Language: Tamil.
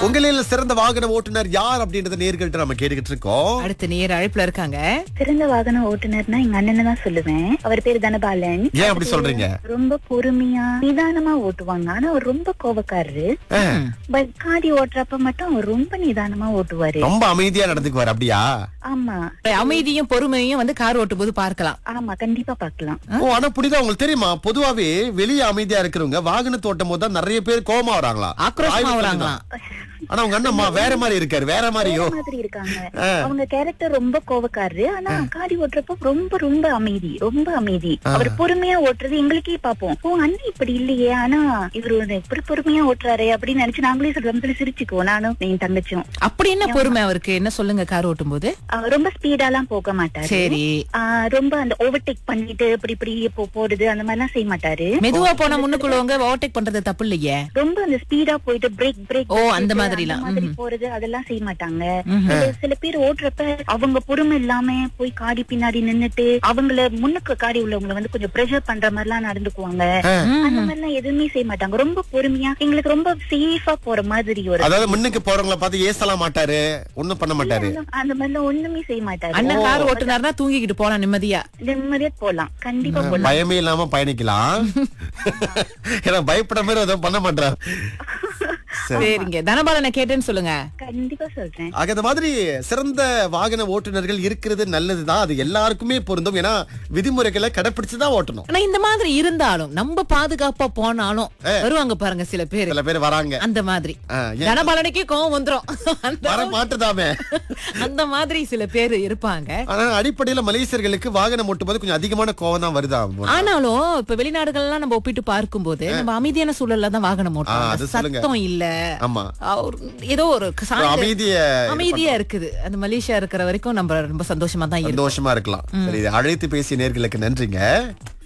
உங்களில் சிறந்த வாகன ஓட்டுநர் யார் அப்படின்றத நேர்கள்ட்ட நம்ம கேட்டுக்கிட்டு இருக்கோம் அடுத்த நேர் அழைப்புல இருக்காங்க சிறந்த வாகன ஓட்டுநர்னா எங்க அண்ணனை தான் சொல்லுவேன் அவர் பேர் தனபாலன் ஏன் அப்படி சொல்றீங்க ரொம்ப பொறுமையா நிதானமா ஓட்டுவாங்க ஆனா அவர் ரொம்ப கோபக்காரரு பட் காடி ஓட்டுறப்ப மட்டும் அவர் ரொம்ப நிதானமா ஓட்டுவாரு ரொம்ப அமைதியா நடந்துக்குவார் அப்படியா ஆமா அமைதியும் பொறுமையும் வந்து கார் ஓட்டும் போது பார்க்கலாம் ஆமா கண்டிப்பா பார்க்கலாம் ஓ ஆனா புரியுதா உங்களுக்கு தெரியுமா பொதுவாவே வெளியே அமைதியா இருக்கிறவங்க வாகனத்தை ஓட்டும் போது தான் நிறைய பேர் கோமா வராங்களா ஆக்ரோஷமா ஆய்வு வராங்களாம். பண்ணுதான். ஆனா உங்க அண்ணம்மா வேற மாதிரி இருக்காரு வேற மாதிரியோ வேற மாதிரி இருக்காங்க அவங்க கேரக்டர் ரொம்ப கோவக்காரரு ஆனா காடி ஓட்டுறப்ப ரொம்ப ரொம்ப அமைதி ரொம்ப அமைதி அவர் பொறுமையா ஓட்டுறது எங்களுக்கே பாப்போம் ஓ அண்ணன் இப்படி இல்லையே ஆனா இவரு வந்து இப்படி பொறுமையா ஓட்டுறாரு அப்படின்னு நினைச்சு நாங்களே சொல்ல சொல்லி சிரிச்சுக்குவோம் நானும் என் தங்கச்சியும் அப்படி என்ன பொறுமை அவருக்கு என்ன சொல்லுங்க கார் ஓட்டும் போது அவர் ரொம்ப ஸ்பீடாலாம் போக மாட்டாரு சரி ஆஹ் ரொம்ப அந்த ஓவர்டேக் பண்ணிட்டு இப்படி இப்படி இப்போ போடுது அந்த மாதிரி எல்லாம் செய்ய மாட்டாரு மெதுவா போனா முன்னுக்குள்ளவங்க ஓவர்டேக் பண்றது தப்பு இல்லையே ரொம்ப அந்த ஸ்பீடா போயிட்டு பிரேக் பிரேக் ஓ, அந்த மாதிரிலாம். மாதிரி போறது அதெல்லாம் செய்ய மாட்டாங்க சில- சில பேர் ஓட்டுறப்ப அவங்க பொறுமை இல்லாம போய் காடி பின்னாடி நின்னுட்டு அவங்கள முன்னுக்கு காடி உள்ளவங்களை வந்து கொஞ்சம் ப்ரெஷர் பண்ற மாதிரி எல்லாம் நடந்துக்குவாங்க அந்த மாதிரி எல்லாம் எதுவுமே செய்ய மாட்டாங்க ரொம்ப பொறுமையா எங்களுக்கு ரொம்ப சேஃபா போற மாதிரி ஒரு அதாவது முன்னுக்கு போறவங்கள பார்த்து ஏசலாம் மாட்டாரு ஒண்ணும் பண்ண மாட்டாரு அந்த- அந்த மாதிரி எல்லாம் ஒண்ணுமே செய்ய மாட்டாரு அண்ணன் கார் ஓட்டுனாருன்னா தூங்கிக்கிட்டு போலாம் நிம்மதியா நிம்மதியா போலாம் கண்டிப்பா போலாம் பயமே இல்லாம பயணிக்கலாம் ஏன்னா பயப்பட மாதிரி எதுவும் பண்ண மாட்டாரு சரிங்க தனபாலனை கேட்டேன்னு சொல்லுங்க கண்டிப்பா சொல்றேன் ஆக இந்த மாதிரி சிறந்த வாகன ஓட்டுநர்கள் இருக்கிறது நல்லதுதான் அது எல்லாருக்குமே பொருந்தும் ஏன்னா விதிமுறைகளை கடைபிடிச்சுதான் ஓட்டணும் ஆனா இந்த மாதிரி இருந்தாலும் நம்ம பாதுகாப்பா போனாலும் வருவாங்க பாருங்க சில பேர் சில பேர் வராங்க அந்த மாதிரி ஆ, ஏன்? தனபாலனுக்கே கோவம் வந்துரும் அந்த வர மாட்டுதாமே அந்த மாதிரி சில பேர் இருப்பாங்க ஆனா அடிப்படையில மலேசியர்களுக்கு வாகனம் ஓட்டும்போது கொஞ்சம் அதிகமான கோவம் தான் வருதா ஆனாலும் இப்ப வெளிநாடுகள்லாம் நம்ம ஒப்பிட்டு பார்க்கும்போது நம்ம அமைதியான சூழல்ல தான் வாகனம் ஆ, அது ஓட்டுறோம் சொல்லுங்க. சத்தம் இல்ல ஆமா அவர் ஏதோ ஒரு சாய்ந்த- அமைதிய அமைதியா இருக்குது அந்த மலேசியா இருக்கிற வரைக்கும் நம்ம ரொம்ப சந்தோஷமா தான் இருக்கும் சந்தோஷமா இருக்கலாம் சரி இதை அழைத்து பேசிய நேர்களுக்கு நன்றிங்க